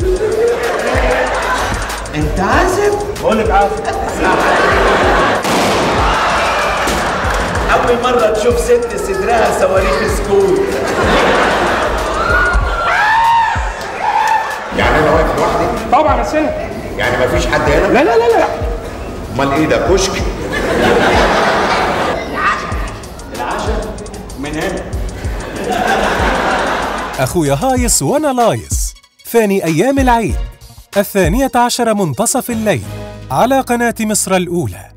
انت عازب بقول لك عازب اول مره تشوف ست صدرها صواريخ سكول يعني انا واقف لوحدي طبعا يا سنة يعني مفيش حد هنا لا لا لا لا امال ايه ده كشك من هنا أخويا هايص وأنا لايص ثاني أيام العيد الثانية عشر منتصف الليل على قناة مصر الأولى